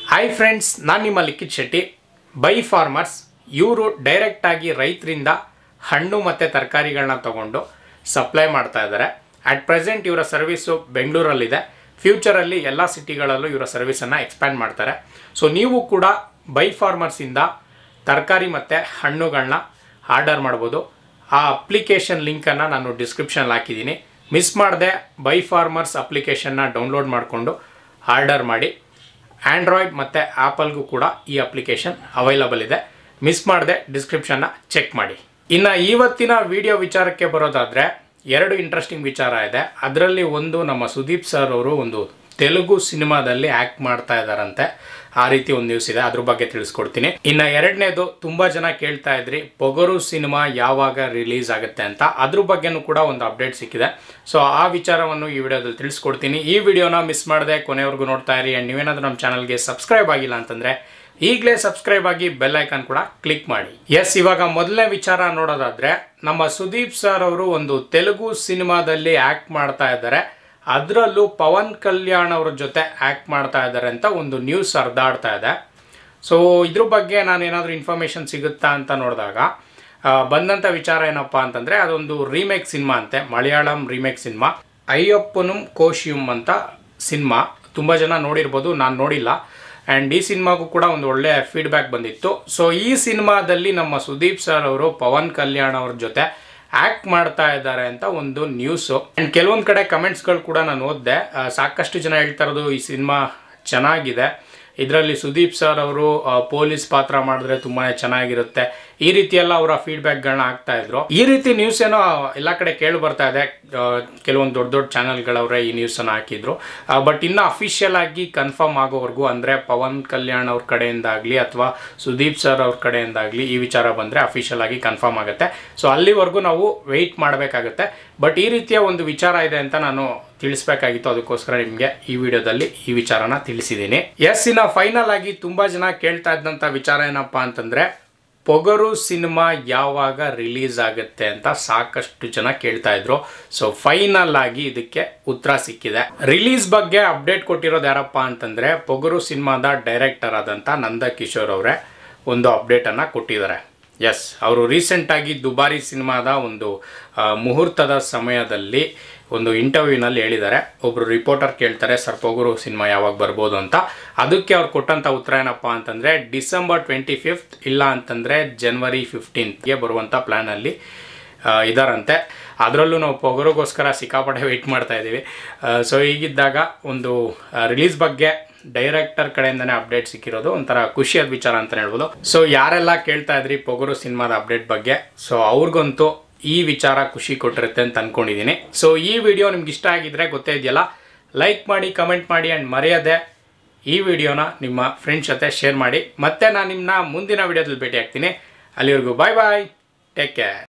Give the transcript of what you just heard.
hi friends ನಾನು ನಿಮ್ಮ ಲಿಖಿತ್ Shetty by farmers ಇವರು ಡೈರೆಕ್ಟಾಗಿ ರೈತರಿಂದ ಹಣ್ಣು ಮತ್ತು ತರಕಾರಿಗಳನ್ನ ತಗೊಂಡು ಸಪ್ಲೈ ಮಾಡ್ತಾ ಇದ್ದಾರೆ ಅಟ್ ಪ್ರೆಸೆಂಟ್ ಇವರ ಸರ್ವಿಸು ಬೆಂಗಳೂರಲ್ಲಿದೆ ಫ್ಯೂಚರಲ್ಲಿ ಎಲ್ಲ ಸಿಟಿಗಳಲ್ಲೂ ಇವರ ಸರ್ವಿಸನ್ನು ಎಕ್ಸ್ಪ್ಯಾಂಡ್ ಮಾಡ್ತಾರೆ ಸೊ ನೀವು ಕೂಡ ಬೈ ಫಾರ್ಮರ್ಸಿಂದ ತರಕಾರಿ ಮತ್ತು ಹಣ್ಣುಗಳನ್ನ ಆರ್ಡರ್ ಮಾಡ್ಬೋದು ಆ ಅಪ್ಲಿಕೇಶನ್ ಲಿಂಕನ್ನು ನಾನು ಡಿಸ್ಕ್ರಿಪ್ಷನಲ್ಲಿ ಹಾಕಿದ್ದೀನಿ ಮಿಸ್ ಮಾಡದೆ ಬೈ ಫಾರ್ಮರ್ಸ್ ಅಪ್ಲಿಕೇಶನ್ನ ಡೌನ್ಲೋಡ್ ಮಾಡಿಕೊಂಡು ಆರ್ಡರ್ ಮಾಡಿ ಆ್ಯಂಡ್ರಾಯ್ಡ್ ಮತ್ತು ಆ್ಯಪಲ್ಗೂ ಕೂಡ ಈ ಅಪ್ಲಿಕೇಶನ್ ಅವೈಲಬಲ್ ಇದೆ ಮಿಸ್ ಮಾಡದೆ ಡಿಸ್ಕ್ರಿಪ್ಷನ್ನ ಚೆಕ್ ಮಾಡಿ ಇನ್ನು ಇವತ್ತಿನ ವಿಡಿಯೋ ವಿಚಾರಕ್ಕೆ ಬರೋದಾದರೆ ಎರಡು ಇಂಟ್ರೆಸ್ಟಿಂಗ್ ವಿಚಾರ ಇದೆ ಅದರಲ್ಲಿ ಒಂದು ನಮ್ಮ ಸುದೀಪ್ ಸರ್ ಅವರು ಒಂದು ತೆಲುಗು ಸಿನಿಮಾದಲ್ಲಿ ಆ್ಯಕ್ಟ್ ಮಾಡ್ತಾ ಇದ್ದಾರಂತೆ ಆ ರೀತಿ ಒಂದು ನ್ಯೂಸ್ ಇದೆ ಅದ್ರ ಬಗ್ಗೆ ತಿಳಿಸ್ಕೊಡ್ತೀನಿ ಇನ್ನು ಎರಡನೇದು ತುಂಬ ಜನ ಕೇಳ್ತಾ ಇದ್ರಿ ಪೊಗರು ಸಿನಿಮಾ ಯಾವಾಗ ರಿಲೀಸ್ ಆಗುತ್ತೆ ಅಂತ ಅದ್ರ ಬಗ್ಗೆನೂ ಕೂಡ ಒಂದು ಅಪ್ಡೇಟ್ ಸಿಕ್ಕಿದೆ ಸೊ ಆ ವಿಚಾರವನ್ನು ಈ ವಿಡಿಯೋದಲ್ಲಿ ತಿಳಿಸ್ಕೊಡ್ತೀನಿ ಈ ವಿಡಿಯೋನ ಮಿಸ್ ಮಾಡದೆ ಕೊನೆವರೆಗೂ ನೋಡ್ತಾ ಇರಿ ಆ್ಯಂಡ್ ನೀವೇನಾದರೂ ನಮ್ಮ ಚಾನಲ್ಗೆ ಸಬ್ಸ್ಕ್ರೈಬ್ ಆಗಿಲ್ಲ ಅಂತಂದರೆ ಈಗಲೇ ಸಬ್ಸ್ಕ್ರೈಬ್ ಆಗಿ ಬೆಲ್ ಐಕಾನ್ ಕೂಡ ಕ್ಲಿಕ್ ಮಾಡಿ ಎಸ್ ಇವಾಗ ಮೊದಲನೇ ವಿಚಾರ ನೋಡೋದಾದ್ರೆ ನಮ್ಮ ಸುದೀಪ್ ಸರ್ ಅವರು ಒಂದು ತೆಲುಗು ಸಿನಿಮಾದಲ್ಲಿ ಆ್ಯಕ್ಟ್ ಮಾಡ್ತಾ ಇದ್ದಾರೆ ಅದರಲ್ಲೂ ಪವನ್ ಕಲ್ಯಾಣ್ ಅವ್ರ ಜೊತೆ ಆ್ಯಕ್ಟ್ ಮಾಡ್ತಾ ಇದ್ದಾರೆ ಅಂತ ಒಂದು ನ್ಯೂಸ್ ಹರಿದಾಡ್ತಾ ಇದೆ ಸೊ ಇದ್ರ ಬಗ್ಗೆ ನಾನು ಏನಾದರೂ ಇನ್ಫಾರ್ಮೇಷನ್ ಸಿಗುತ್ತಾ ಅಂತ ನೋಡಿದಾಗ ಆ, ಬಂದಂಥ ವಿಚಾರ ಏನಪ್ಪ ಅಂತಂದರೆ ಅದೊಂದು ರೀಮೇಕ್ ಸಿನಿಮಾ ಅಂತೆ ಮಲಯಾಳಂ ರೀಮೇಕ್ ಸಿನಿಮಾ ಅಯ್ಯಪ್ಪನುಂ ಕೋಶಿಯುಂ ಅಂತ ಸಿನಿಮಾ ತುಂಬ ಜನ ನೋಡಿರ್ಬೋದು ನಾನು ನೋಡಿಲ್ಲ ಆ್ಯಂಡ್ ಈ ಸಿನಿಮಾಗೂ ಕೂಡ ಒಂದು ಒಳ್ಳೆ ಫೀಡ್ಬ್ಯಾಕ್ ಬಂದಿತ್ತು ಸೊ ಈ ಸಿನಿಮಾದಲ್ಲಿ ನಮ್ಮ ಸುದೀಪ್ ಸರ್ ಅವರು ಪವನ್ ಕಲ್ಯಾಣ್ ಅವ್ರ ಜೊತೆ ಆ್ಯಕ್ಟ್ ಮಾಡ್ತಾ ಇದ್ದಾರೆ ಅಂತ ಒಂದು ನ್ಯೂಸು ಆ್ಯಂಡ್ ಕೆಲವೊಂದು ಕಡೆ ಕಮೆಂಟ್ಸ್ಗಳು ಕೂಡ ನಾನು ಓದಿದೆ ಆ, ಸಾಕಷ್ಟು ಜನ ಹೇಳ್ತಾ ಇರೋದು ಈ ಸಿನಿಮಾ ಚೆನ್ನಾಗಿದೆ ಇದರಲ್ಲಿ ಸುದೀಪ್ ಸರ್ ಅವರು ಆ, ಪೊಲೀಸ್ ಪಾತ್ರ ಮಾಡಿದ್ರೆ ತುಂಬಾ ಚೆನ್ನಾಗಿರುತ್ತೆ ಈ ರೀತಿ ಎಲ್ಲ ಅವರ ಫೀಡ್ಬ್ಯಾಕ್ಗಳನ್ನ ಆಗ್ತಾ ಇದ್ರು ಈ ರೀತಿ ನ್ಯೂಸ್ ಏನೋ ಎಲ್ಲ ಕಡೆ ಕೇಳಿ ಬರ್ತಾ ಇದೆ ಆ, ಕೆಲವೊಂದು ದೊಡ್ಡ ದೊಡ್ಡ ಚಾನೆಲ್ಗಳವರೇ ಈ ನ್ಯೂಸನ್ನು ಹಾಕಿದ್ರು ಬಟ್ ಇನ್ನು ಅಫಿಷಿಯಲ್ ಆಗಿ ಕನ್ಫರ್ಮ್ ಆಗೋವರೆಗೂ ಅಂದರೆ ಪವನ್ ಕಲ್ಯಾಣ್ ಅವ್ರ ಕಡೆಯಿಂದಾಗಲಿ ಅಥವಾ ಸುದೀಪ್ ಸರ್ ಅವ್ರ ಕಡೆಯಿಂದಾಗಲಿ ಈ ವಿಚಾರ ಬಂದರೆ ಅಫಿಷಿಯಲ್ ಆಗಿ ಕನ್ಫರ್ಮ್ ಆಗುತ್ತೆ ಸೊ ಅಲ್ಲಿವರೆಗೂ ನಾವು ವೆಯ್ಟ್ ಮಾಡಬೇಕಾಗುತ್ತೆ ಬಟ್ ಈ ರೀತಿಯ ಒಂದು ವಿಚಾರ ಇದೆ ಅಂತ ನಾನು ತಿಳಿಸ್ಬೇಕಾಗಿತ್ತು ಅದಕ್ಕೋಸ್ಕರ ನಿಮಗೆ ಈ ವಿಡಿಯೋದಲ್ಲಿ ಈ ವಿಚಾರನ ತಿಳಿಸಿದ್ದೀನಿ ಎಸ್ ಇನ್ನು ಫೈನಲ್ ಆಗಿ ತುಂಬ ಜನ ಕೇಳ್ತಾ ಇದ್ದಂಥ ವಿಚಾರ ಏನಪ್ಪ ಅಂತಂದರೆ ಪೊಗರು ಸಿನಿಮಾ ಯಾವಾಗ ರಿಲೀಸ್ ಆಗುತ್ತೆ ಅಂತ ಸಾಕಷ್ಟು ಜನ ಕೇಳ್ತಾ ಇದ್ರು ಸೊ ಫೈನಲ್ ಆಗಿ ಇದಕ್ಕೆ ಉತ್ತರ ಸಿಕ್ಕಿದೆ ರಿಲೀಸ್ ಬಗ್ಗೆ ಅಪ್ಡೇಟ್ ಕೊಟ್ಟಿರೋದು ಯಾರಪ್ಪ ಅಂತಂದ್ರೆ ಪೊಗರು ಸಿನಿಮಾದ ಡೈರೆಕ್ಟರ್ ಆದಂಥ ನಂದ ಕಿಶೋರ್ ಅವರೇ ಒಂದು ಅಪ್ಡೇಟನ್ನು ಕೊಟ್ಟಿದ್ದಾರೆ ಎಸ್ ಅವರು ರೀಸೆಂಟಾಗಿ ದುಬಾರಿ ಸಿನಿಮಾದ ಒಂದು ಆ, ಮುಹೂರ್ತದ ಸಮಯದಲ್ಲಿ ಒಂದು ಇಂಟರ್ವ್ಯೂನಲ್ಲಿ ಹೇಳಿದ್ದಾರೆ ಒಬ್ಬರು ರಿಪೋರ್ಟರ್ ಕೇಳ್ತಾರೆ ಸರ್ ಪೊಗರು ಸಿನಿಮಾ ಯಾವಾಗ ಬರ್ಬೋದು ಅಂತ ಅದಕ್ಕೆ ಅವ್ರು ಕೊಟ್ಟಂಥ ಉತ್ತರ ಏನಪ್ಪ ಅಂತಂದರೆ ಡಿಸೆಂಬರ್ ಟ್ವೆಂಟಿ ಫಿಫ್ತ್ ಇಲ್ಲ ಅಂತಂದರೆ ಜನ್ವರಿ ಫಿಫ್ಟೀನ್ತ್ಗೆ ಬರುವಂಥ ಪ್ಲ್ಯಾನಲ್ಲಿ ಇದಾರಂತೆ ಅದರಲ್ಲೂ ನಾವು ಪೊಗರಿಗೋಸ್ಕರ ಸಿಕ್ಕಾಪಟ್ಟೆ ವೆಯ್ಟ್ ಮಾಡ್ತಾ ಇದ್ದೀವಿ ಸೊ ಹೀಗಿದ್ದಾಗ ಒಂದು ರಿಲೀಸ್ ಬಗ್ಗೆ ಡೈರೆಕ್ಟರ್ ಕಡೆಯಿಂದನೇ ಅಪ್ಡೇಟ್ ಸಿಕ್ಕಿರೋದು ಒಂಥರ ಖುಷಿಯಾದ ವಿಚಾರ ಅಂತ ಹೇಳ್ಬೋದು ಸೊ ಯಾರೆಲ್ಲ ಕೇಳ್ತಾ ಇದ್ರಿ ಪೊಗರು ಸಿನಿಮಾದ ಅಪ್ಡೇಟ್ ಬಗ್ಗೆ ಸೊ ಅವ್ರಿಗಂತೂ ಈ ವಿಚಾರ ಖುಷಿ ಕೊಟ್ಟಿರುತ್ತೆ ಅಂತ ಅನ್ಕೊಂಡಿದ್ದೀನಿ ಸೊ ಈ ವಿಡಿಯೋ ನಿಮ್ಗೆ ಇಷ್ಟ ಆಗಿದ್ರೆ ಗೊತ್ತೇ ಇದೆಯಲ್ಲ ಲೈಕ್ ಮಾಡಿ ಕಮೆಂಟ್ ಮಾಡಿ ಆ್ಯಂಡ್ ಮರೆಯದೆ ಈ ವಿಡಿಯೋನ ನಿಮ್ಮ ಫ್ರೆಂಡ್ಸ್ ಜೊತೆ ಶೇರ್ ಮಾಡಿ ಮತ್ತೆ ನಾನು ನಿಮ್ಮನ್ನ ಮುಂದಿನ ವಿಡಿಯೋದಲ್ಲಿ ಭೇಟಿ ಆಗ್ತೀನಿ ಅಲ್ಲಿವರೆಗೂ ಬಾಯ್ ಬಾಯ್ ಟೇಕ್ ಕೇರ್